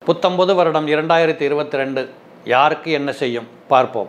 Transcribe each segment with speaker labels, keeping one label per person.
Speaker 1: புத்தம்பது வருடம் இரண்டாயிரத்தி இருபத்தி ரெண்டு யாருக்கு என்ன செய்யும் பார்ப்போம்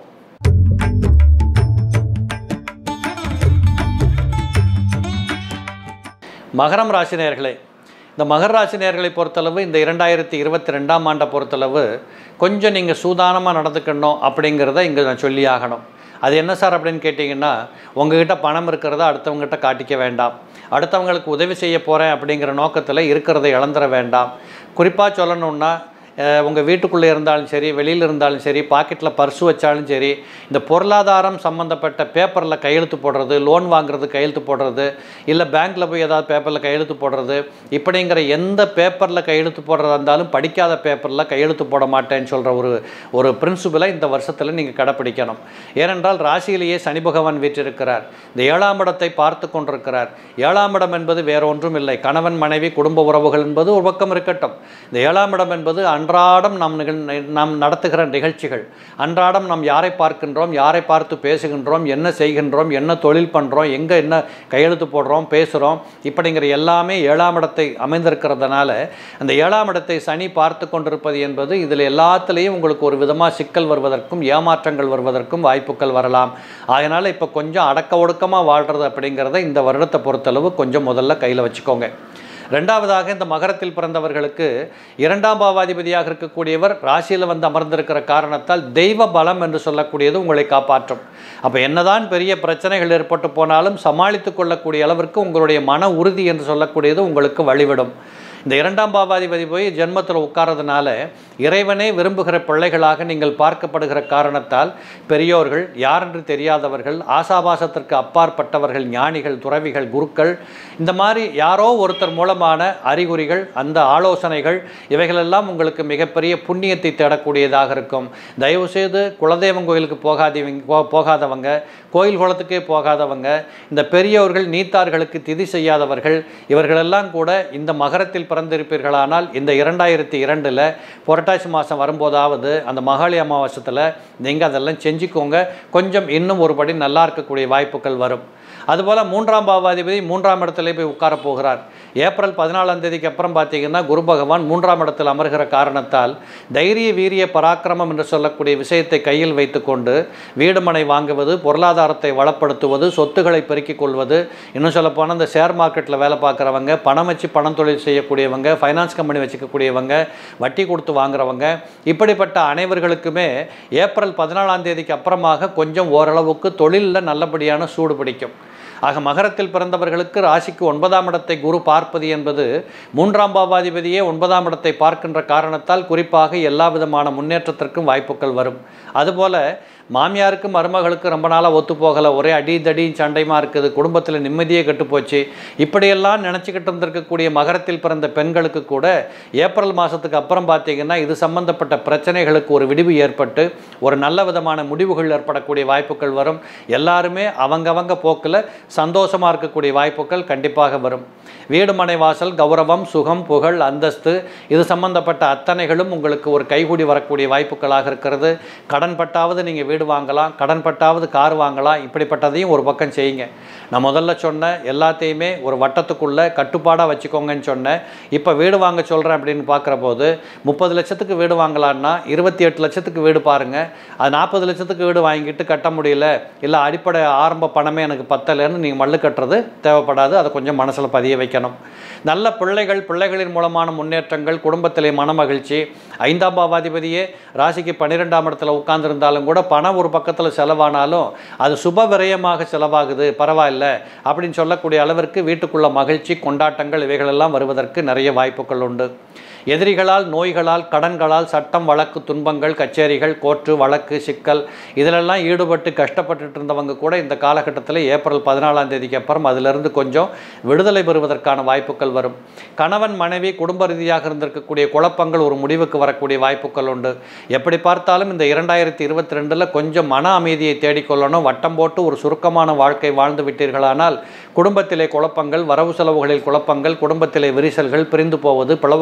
Speaker 1: மகரம் ராசி நேயர்களே இந்த மகர ராசி நேயர்களை பொறுத்தளவு இந்த இரண்டாயிரத்தி இருபத்தி ரெண்டாம் ஆண்டை பொறுத்தளவு கொஞ்சம் நீங்கள் சூதானமாக நடந்துக்கணும் அப்படிங்கிறத இங்கே நான் சொல்லி ஆகணும் அது என்ன சார் அப்படின்னு கேட்டிங்கன்னா உங்ககிட்ட பணம் இருக்கிறத அடுத்தவங்ககிட்ட காட்டிக்க வேண்டாம் அடுத்தவங்களுக்கு உதவி செய்ய போகிறேன் அப்படிங்கிற நோக்கத்தில் இருக்கிறத இழந்துட வேண்டாம் குறிப்பாக சொல்லணுன்னா உங்கள் வீட்டுக்குள்ளே இருந்தாலும் சரி வெளியில் இருந்தாலும் சரி பாக்கெட்டில் பர்ஸு வச்சாலும் சரி இந்த பொருளாதாரம் சம்மந்தப்பட்ட பேப்பரில் கையெழுத்து போடுறது லோன் வாங்குறது கையெழுத்து போடுறது இல்லை பேங்க்கில் போய் ஏதாவது பேப்பரில் கையெழுத்து போடுறது இப்படிங்கிற எந்த பேப்பரில் கையெழுத்து போடுறதா இருந்தாலும் படிக்காத பேப்பரில் கையெழுத்து போட மாட்டேன்னு சொல்கிற ஒரு ஒரு பிரின்சிபலை இந்த வருஷத்தில் நீங்கள் கடைப்பிடிக்கணும் ஏனென்றால் ராசியிலேயே சனி பகவான் வீற்றிருக்கிறார் இந்த ஏழாம் இடத்தை பார்த்து கொண்டிருக்கிறார் ஏழாம் இடம் என்பது வேற ஒன்றும் இல்லை கணவன் மனைவி குடும்ப உறவுகள் என்பது ஒரு பக்கம் இருக்கட்டும் இந்த ஏழாம் இடம் என்பது அன்றாடம் நாம் நிகழ் நாம் நடத்துகிற நிகழ்ச்சிகள் அன்றாடம் நாம் யாரை பார்க்கின்றோம் யாரை பார்த்து பேசுகின்றோம் என்ன செய்கின்றோம் என்ன தொழில் பண்ணுறோம் எங்கே என்ன கையெழுத்து போடுறோம் பேசுகிறோம் இப்படிங்கிற எல்லாமே ஏழாம் இடத்தை அமைந்திருக்கிறதுனால அந்த ஏழாம் இடத்தை சனி பார்த்து கொண்டிருப்பது என்பது இதில் எல்லாத்துலேயும் உங்களுக்கு ஒரு விதமாக சிக்கல் வருவதற்கும் ஏமாற்றங்கள் வருவதற்கும் வாய்ப்புகள் வரலாம் அதனால் இப்போ கொஞ்சம் அடக்க ஒடுக்கமாக வாழ்கிறது அப்படிங்கிறத இந்த வருடத்தை பொறுத்தளவு கொஞ்சம் முதல்ல கையில் வச்சுக்கோங்க ரெண்டாவதாக இந்த மகரத்தில் பிறந்தவர்களுக்கு இரண்டாம் பாவாதிபதியாக இருக்கக்கூடியவர் ராசியில் வந்து அமர்ந்திருக்கிற காரணத்தால் தெய்வ பலம் என்று சொல்லக்கூடியது உங்களை காப்பாற்றும் அப்போ என்னதான் பெரிய பிரச்சனைகள் ஏற்பட்டு போனாலும் சமாளித்து கொள்ளக்கூடிய அளவிற்கு உங்களுடைய மன உறுதி என்று சொல்லக்கூடியது உங்களுக்கு வழிவிடும் இந்த இரண்டாம் பாவாதிபதி போய் ஜென்மத்தில் உட்கார்றதுனால இறைவனே விரும்புகிற பிள்ளைகளாக நீங்கள் பார்க்கப்படுகிற காரணத்தால் பெரியோர்கள் யாரென்று தெரியாதவர்கள் ஆசாபாசத்திற்கு அப்பாற்பட்டவர்கள் ஞானிகள் துறவிகள் குருக்கள் இந்த மாதிரி யாரோ ஒருத்தர் மூலமான அறிகுறிகள் அந்த ஆலோசனைகள் இவைகளெல்லாம் உங்களுக்கு மிகப்பெரிய புண்ணியத்தை தேடக்கூடியதாக இருக்கும் தயவுசெய்து குலதெய்வம் கோயிலுக்கு போகாதவங்க போ போகாதவங்க கோயில் குளத்துக்கே போகாதவங்க இந்த பெரியவர்கள் நீத்தார்களுக்கு திதி செய்யாதவர்கள் இவர்களெல்லாம் கூட இந்த மகரத்தில் பிறந்திருப்பீர்களானால் இந்த இரண்டாயிரத்தி இரண்டில் புரட்டாசி மாதம் வரும்போதாவது அந்த மகாளி அமாவாசத்தில் நீங்கள் அதெல்லாம் செஞ்சுக்கோங்க கொஞ்சம் இன்னும் ஒருபடி நல்லா இருக்கக்கூடிய வாய்ப்புகள் வரும் அதுபோல் மூன்றாம் பாவாதிபதி மூன்றாம் இடத்துல போய் உட்கார போகிறார் ஏப்ரல் பதினாலாம் தேதிக்கு அப்புறம் பார்த்தீங்கன்னா குரு பகவான் மூன்றாம் இடத்தில் அமர்கிற காரணத்தால் தைரிய வீரிய பராக்கிரமம் என்று சொல்லக்கூடிய விஷயத்தை கையில் வைத்துக்கொண்டு வீடு மனை வாங்குவது பொருளாதாரத்தை வளப்படுத்துவது சொத்துக்களை பெருக்கிக் கொள்வது இன்னும் சொல்லப்போனால் இந்த ஷேர் மார்க்கெட்டில் வேலை பார்க்குறவங்க பணம் வச்சு பணம் தொழில் செய்யக்கூடியவங்க ஃபைனான்ஸ் கம்பெனி வச்சுக்கக்கூடியவங்க வட்டி கொடுத்து வாங்குறவங்க இப்படிப்பட்ட அனைவர்களுக்குமே ஏப்ரல் பதினாலாம் தேதிக்கு அப்புறமாக கொஞ்சம் ஓரளவுக்கு தொழிலில் நல்லபடியான சூடு பிடிக்கும் ஆக மகரத்தில் பிறந்தவர்களுக்கு ராசிக்கு ஒன்பதாம் இடத்தை குரு பார்ப்பது என்பது மூன்றாம் பாவாதிபதியே ஒன்பதாம் இடத்தை பார்க்கின்ற காரணத்தால் குறிப்பாக எல்லா விதமான முன்னேற்றத்திற்கும் வாய்ப்புகள் வரும் அதுபோல மாமியாருக்கு மருமகளுக்கு ரொம்ப நாளாக ஒத்து போகலை ஒரே அடி தடி சண்டைமா இருக்குது குடும்பத்தில் நிம்மதியே கெட்டுப்போச்சு இப்படியெல்லாம் நினச்சிக்கிட்டு இருந்திருக்கக்கூடிய மகரத்தில் பிறந்த பெண்களுக்கு கூட ஏப்ரல் மாதத்துக்கு அப்புறம் பார்த்தீங்கன்னா இது சம்பந்தப்பட்ட பிரச்சனைகளுக்கு ஒரு விடிவு ஏற்பட்டு ஒரு நல்ல விதமான முடிவுகள் ஏற்படக்கூடிய வாய்ப்புகள் வரும் எல்லாருமே அவங்கவங்க போக்கில் சந்தோஷமாக இருக்கக்கூடிய வாய்ப்புகள் கண்டிப்பாக வரும் வீடு மனை வாசல் கௌரவம் சுகம் புகழ் அந்தஸ்து இது சம்பந்தப்பட்ட அத்தனைகளும் உங்களுக்கு ஒரு கைகூடி வரக்கூடிய வாய்ப்புகளாக இருக்கிறது கடன் பட்டாவது நீங்கள் வீடு வாங்கலாம் கடன் பட்டாவது கார் வாங்கலாம் இப்படிப்பட்டதையும் ஒரு பக்கம் செய்யுங்க நான் முதல்ல சொன்ன எல்லாத்தையுமே ஒரு வட்டத்துக்குள்ளே கட்டுப்பாடாக வச்சுக்கோங்கன்னு சொன்னேன் இப்போ வீடு வாங்க சொல்கிறேன் அப்படின்னு பார்க்குற போது முப்பது லட்சத்துக்கு வீடு வாங்கலான்னா இருபத்தி எட்டு லட்சத்துக்கு வீடு பாருங்கள் அது நாற்பது லட்சத்துக்கு வீடு வாங்கிட்டு கட்ட முடியல இல்லை அடிப்படை ஆரம்ப பணமே எனக்கு பத்தலைன்னு நீங்கள் மல்லு கட்டுறது தேவைப்படாது அதை கொஞ்சம் மனசில் பதிய வைக்கணும் நல்ல பிள்ளைகள் பிள்ளைகளின் மூலமான முன்னேற்றங்கள் குடும்பத்திலே மனமகிழ்ச்சி ஐந்தாம் பாவாதிபதியே ராசிக்கு பன்னிரெண்டாம் இடத்துல உட்கார்ந்துருந்தாலும் கூட பணம் ஒரு பக்கத்தில் செலவானாலும் அது சுப விரயமாக செலவாகுது பரவாயில்ல அப்படின்னு சொல்லக்கூடிய அளவிற்கு வீட்டுக்குள்ள மகிழ்ச்சி கொண்டாட்டங்கள் இவைகளெல்லாம் வருவதற்கு நிறைய வாய்ப்புகள் உண்டு எதிரிகளால் நோய்களால் கடன்களால் சட்டம் வழக்கு துன்பங்கள் கச்சேரிகள் கோர்ட்டு வழக்கு சிக்கல் இதிலெல்லாம் ஈடுபட்டு கஷ்டப்பட்டுட்டு இருந்தவங்க கூட இந்த காலகட்டத்தில் ஏப்ரல் பதினாலாம் தேதிக்கு அப்புறம் அதிலிருந்து கொஞ்சம் விடுதலை பெறுவதற்கான வாய்ப்புகள் வரும் கணவன் மனைவி குடும்ப ரீதியாக இருந்திருக்கக்கூடிய குழப்பங்கள் ஒரு முடிவுக்கு வரக்கூடிய வாய்ப்புகள் உண்டு எப்படி பார்த்தாலும் இந்த இரண்டாயிரத்தி இருபத்தி ரெண்டில் கொஞ்சம் மன அமைதியை தேடிக்கொள்ளணும் வட்டம் போட்டு ஒரு சுருக்கமான வாழ்க்கை வாழ்ந்து விட்டீர்களானால் குடும்பத்திலே குழப்பங்கள் வரவு செலவுகளில் குழப்பங்கள் குடும்பத்திலே விரிசல்கள் பிரிந்து போவது பிளவுகள் ஏற்படுவது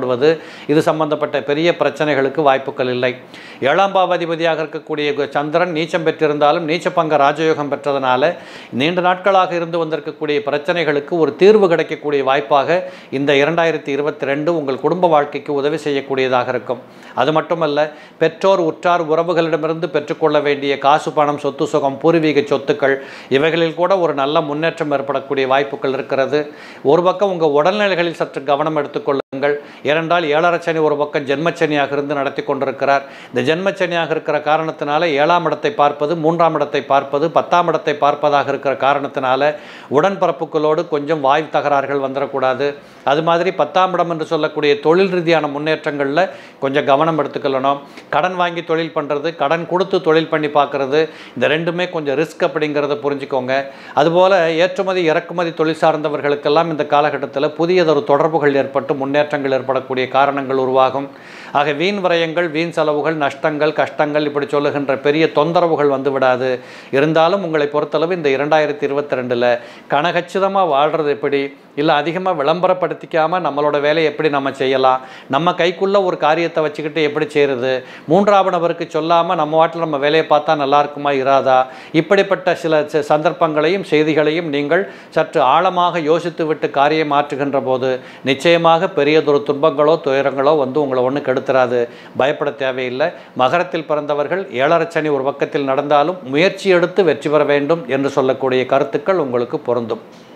Speaker 1: ஏற்படுவது இது சம்பந்தப்பட்ட பெரிய பிரச்சனைகளுக்கு வாய்ப்புகள் இல்லை ஏழாம் பாவாதிபதியாக இருக்கக்கூடிய கு- சந்திரன் நீச்சம் பெற்றிருந்தாலும் நீச்சப்பங்க ராஜயோகம் பெற்றதனால நீண்ட நாட்களாக இருந்து வந்திருக்கக்கூடிய பிரச்சனைகளுக்கு ஒரு தீர்வு கிடைக்கக்கூடிய வாய்ப்பாக இந்த இரண்டாயிரத்தி இருபத்தி ரெண்டு உங்கள் குடும்ப வாழ்க்கைக்கு உதவி செய்யக்கூடியதாக இருக்கும் அது மட்டுமல்ல பெற்றோர் உற்றார் உறவுகளிடமிருந்து பெற்றுக்கொள்ள வேண்டிய காசு பணம் சொத்து சுகம் பூர்வீக சொத்துக்கள் இவைகளில் கூட ஒரு நல்ல முன்னேற்றம் ஏற்படக்கூடிய வாய்ப்புகள் இருக்கிறது ஒரு பக்கம் உங்கள் உடல்நிலைகளில் சற்று கவனம் எடுத்துக்கொள்ளுங்கள் ஏனென்றால் ஏழரை சனி ஒரு பக்கம் ஜென்மச்சனியாக இருந்து நடத்தி கொண்டிருக்கிறார் இந்த ஜென்மச்சனியாக இருக்கிற காரணத்தினால ஏழாம் இடத்தை பார்ப்பது மூன்றாம் இடத்தை பார்ப்பது பத்தாம் இடத்தை பார்ப்பதாக இருக்கிற காரணத்தினால உடன்பிறப்புகளோடு கொஞ்சம் வாய் தகராறுகள் வந்துடக்கூடாது அது மாதிரி பத்தாம் இடம் என்று சொல்லக்கூடிய தொழில் ரீதியான முன்னேற்றங்களில் கொஞ்சம் கவனம் எடுத்துக்கொள்ளணும் கடன் வாங்கி தொழில் பண்ணுறது கடன் கொடுத்து தொழில் பண்ணி பார்க்குறது இந்த ரெண்டுமே கொஞ்சம் ரிஸ்க் அப்படிங்கிறத புரிஞ்சுக்கோங்க அதுபோல் ஏற்றுமதி இறக்குமதி தொழில் சார்ந்தவர்களுக்கெல்லாம் இந்த காலகட்டத்தில் புதியதொரு தொடர்புகள் ஏற்பட்டு முன்னேற்றங்கள் ஏற்படக்கூடிய காரணங்கள் உருவாகும் ஆக வீண் விரயங்கள் வீண் செலவுகள் நஷ்டங்கள் கஷ்டங்கள் இப்படி சொல்லுகின்ற பெரிய தொந்தரவுகள் வந்து விடாது இருந்தாலும் உங்களை பொறுத்தளவு இந்த இரண்டாயிரத்தி இருபத்தி ரெண்டில் கனகச்சிதமாக வாழ்கிறது எப்படி இல்லை அதிகமாக விளம்பரப்படுத்திக்காமல் நம்மளோட வேலையை எப்படி நம்ம செய்யலாம் நம்ம கைக்குள்ளே ஒரு காரியத்தை வச்சுக்கிட்டு எப்படி செய்கிறது மூன்றாவது நபருக்கு சொல்லாமல் நம்ம வாட்டில் நம்ம வேலையை பார்த்தா நல்லா இருக்குமா இராதா இப்படிப்பட்ட சில ச- சந்தர்ப்பங்களையும் செய்திகளையும் நீங்கள் சற்று ஆழமாக யோசித்து விட்டு காரியம் மாற்றுகின்ற போது நிச்சயமாக பெரியதொரு துன்பங்களோ துயரங்களோ வந்து உங்களை ஒன்றும் கெடுத்துறாது பயப்பட தேவையில்லை மகரத்தில் பிறந்தவர்கள் ஏழரை சனி ஒரு பக்கத்தில் நடந்தாலும் முயற்சி எடுத்து வெற்றி பெற வேண்டும் என்று சொல்லக்கூடிய கருத்துக்கள் உங்களுக்கு பொருந்தும்